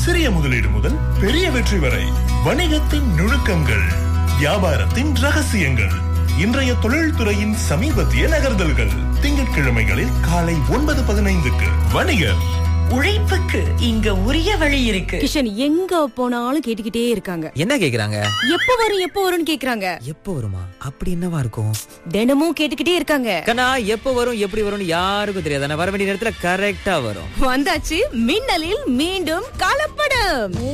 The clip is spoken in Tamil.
சிறிய முதலீடு முதல் பெரிய வெற்றி வரை வணிகத்தின் நுணுக்கங்கள் வியாபாரத்தின் ரகசியங்கள் இன்றைய தொழில்துறையின் சமீபத்திய நகர்தல்கள் திங்கட்கிழமைகளில் காலை ஒன்பது பதினைந்துக்கு வணிகர் உழைப்புக்கு இங்க உரிய வழி இருக்கு கிஷன் எங்க போனாலும் கேட்டுக்கிட்டே இருக்காங்க என்ன கேக்குறாங்க எப்ப வரும் எப்ப வரும்னு கேக்குறாங்க எப்போ வருமா அப்படி என்னவா இருக்கும் தினமும் கேட்டுக்கிட்டே இருக்காங்க கண்ணா எப்போ வரும் எப்படி வரும்னு யாருக்கும் தெரியாது ஆனா வர வேண்டிய நேரத்துல கரெக்டா வரும் வந்தாச்சு மின்னலில் மீண்டும் கலப்படம்